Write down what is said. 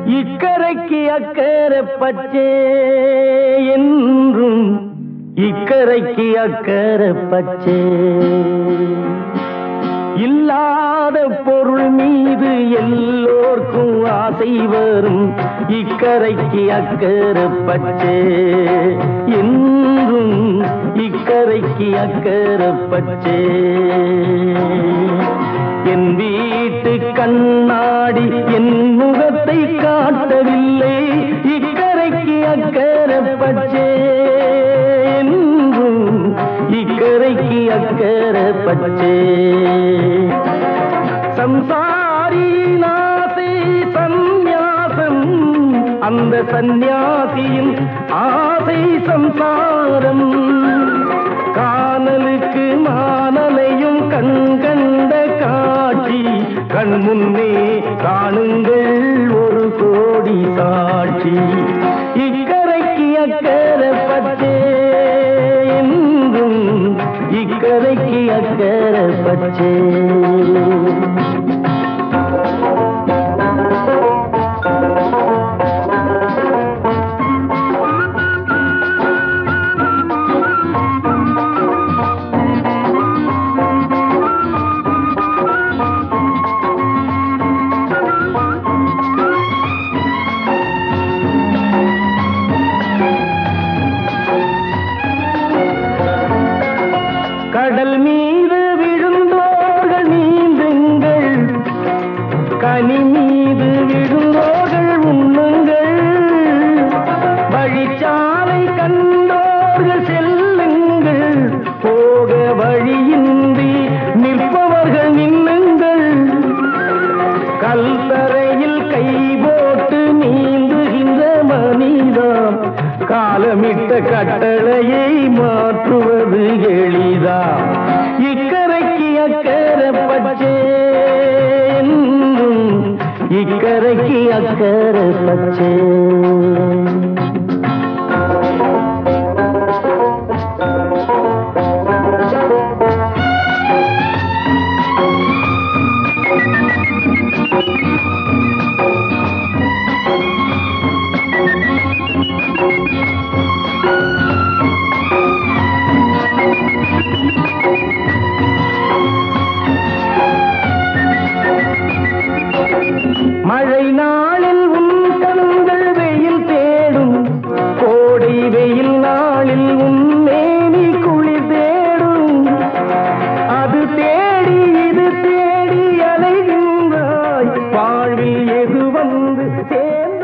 இக்கரைக்கு அக்கறை பச்சே என்றும் இக்கரைக்கு அக்கறை பச்சே இல்லாத பொருள் மீது எல்லோர்க்கும் ஆசை வரும் இக்கரைக்கு அக்கறை பச்சே என்றும் இக்கரைக்கு அக்கறை பச்சே என் வீட்டு கண்ணாடி என் முகத்தை காட்டவில்லை இக்கரைக்கு அக்கறை பச்சே என்றும் இக்கரைக்கு அக்கறை பச்சே சம்சாரி நாசை சந்நியாசம் அந்த சந்நியாசியின் ஆசை சம்சாரம் காணலுக்கு மானலையும் கண் கண்ட காட்சி கண் முன்னே காணுங்கள் ஒரு கோடி சாட்சி இக்கரைக்கு அக்கறை பச்சே என்றும் இக்கரைக்கு அக்கறை பச்சே கடல் மீது விழுந்தோர்கள் நீந்துங்கள் கனி மீது விழுந்தோர்கள் உண்ணுங்கள் வழிச்சாலை கண்டோர்கள் செல்லுங்கள் போக வழியின்றி நிற்பவர்கள் நின்னுங்கள் கல்தரையில் கை போட்டு நீந்துகின்ற மனிதாம் காலமிட்ட கட்டளையை மாற்றுவது எளிதா இக்கரைக்கு அக்கறை பச்சே என்றும் இக்கரைக்கு அக்கறை பச்சே மழை நாளில் உன் கண்கள் வெயில் தேடும் கோடை வெயில் நாளில் உன் மேனி குளிர் தேடும் அது தேடி இது தேடி அலைகின்றாய் வாழ்வில் எது வந்து சேர்ந்து